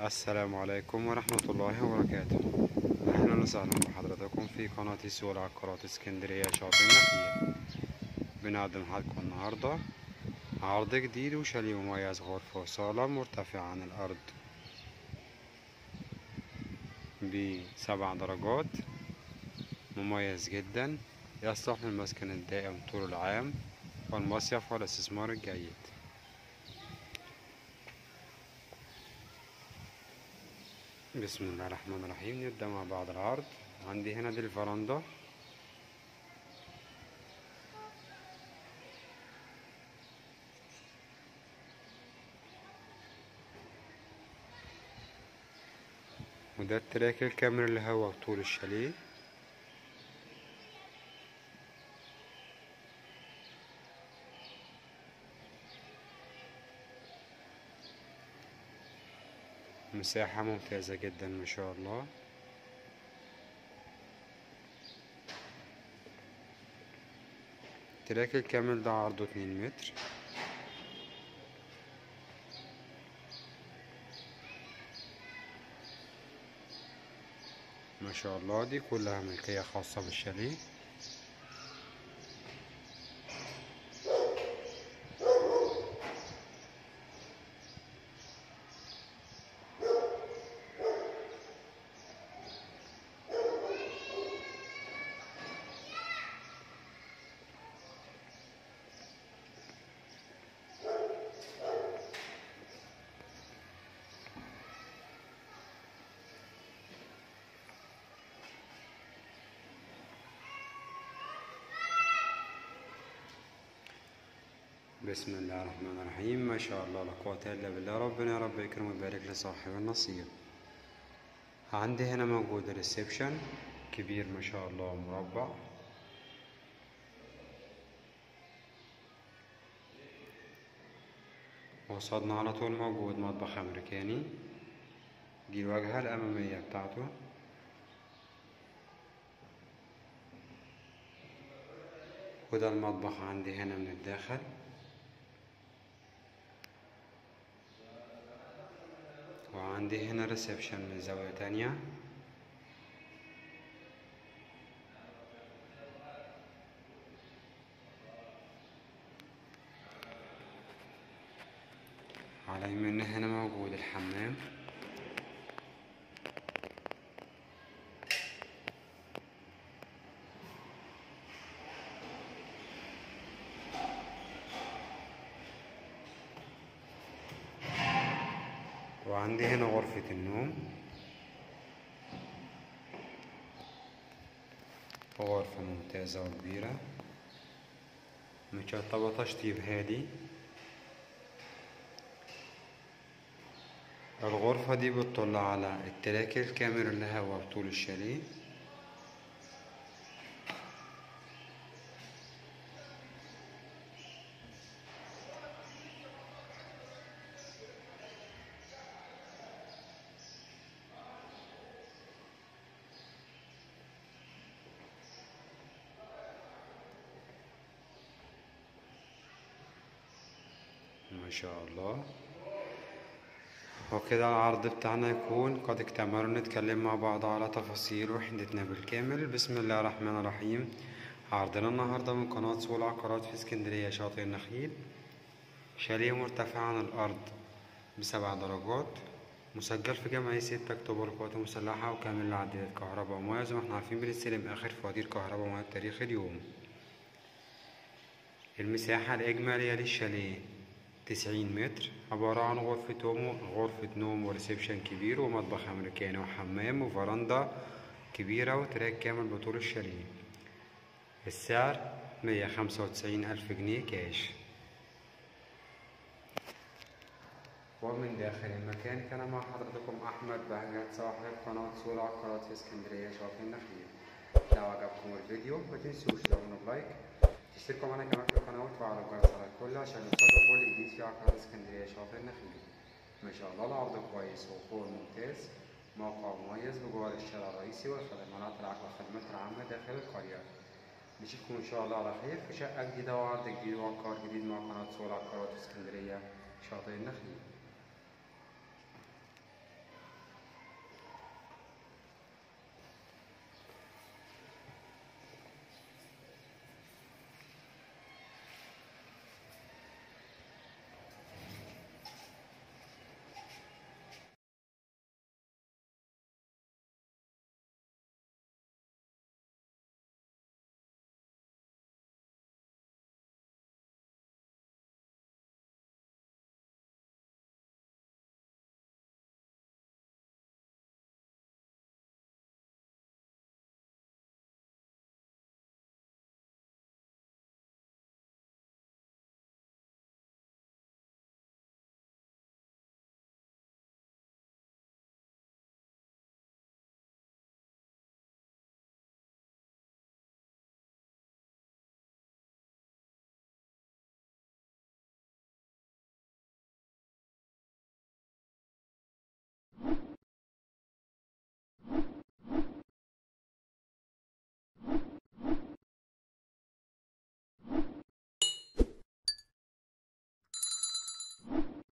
السلام عليكم ورحمة الله وبركاته أهلا وسهلا بحضراتكم في قناة سوق العقارات اسكندرية شاطئ النخيل بنقدم لكم النهاردة عرض جديد وشاليه مميز غرفة وصالة مرتفع عن الأرض بسبع درجات مميز جدا يصلح للمسكن الدائم طول العام والمصيف والاستثمار الجيد بسم الله الرحمن الرحيم نبدأ مع بعض العرض عندي هنا دي الفرندا وده التراك الكامل اللي هو طول الشاليه مساحة ممتازة جدا ما شاء الله التراك الكامل ده عرضه اتنين متر ما شاء الله دي كلها ملكية خاصة بالشاليه بسم الله الرحمن الرحيم ما شاء الله لا قوة إلا بالله ربنا يا رب يكرم ويبارك لصاحب النصيب عندي هنا موجود الريسبشن كبير ما شاء الله مربع وصلنا على طول موجود مطبخ أمريكاني دي الواجهة الأمامية بتاعته وده المطبخ عندي هنا من الداخل وعندي هنا ريسبشن من زاوية تانية على يميننا هنا موجود الحمام وعندي هنا غرفة النوم غرفة ممتازة وكبيرة متشطبة تشطيب هادي الغرفة دي بتطل على التراك الكاميرا اللي هو بطول الشاليه ما شاء الله وكده العرض بتاعنا يكون قد اكتمل نتكلم مع بعض على تفاصيل وحدتنا بالكامل بسم الله الرحمن الرحيم عرضنا النهاردة من قناة سوق العقارات في اسكندرية شاطئ النخيل شاليه مرتفع عن الأرض بسبع درجات مسجل في جمعية ستة أكتوبر القوات المسلحة وكامل العداد كهرباء ومياه زي ما احنا عارفين بنستلم آخر فواتير كهرباء ومياه بتاريخ اليوم المساحة الإجمالية للشاليه تسعين متر عبارة عن غرفة نوم غرفة نوم وريسبشن كبير ومطبخ أمريكاني وحمام وفرندا كبيرة وتراك كامل بطول الشاليه السعر مية خمسة وتسعين ألف جنيه كاش ومن داخل المكان كان مع حضرتكم أحمد بهجت صاحب قناة سوق العقارات في اسكندرية شاطئ النخيل لو عجبكم الفيديو ما تنسوش تعملوا لايك تشتركوا معنا كمان في القناة وتفعلوا الجرس على الكل عشان يوصلوا كل جديد في عقارات اسكندرية شاطئ النخيل ما شاء الله العرض كويس وفور ممتاز موقع مميز بجوار الشارع الرئيسي والخدمات العامة والخدمات العامة داخل القرية نشوفكم إن شاء الله على خير في شقة جديدة وعرض جديد وعقار جديد مع قناة سوق العقارات في اسكندرية شاطئ النخيل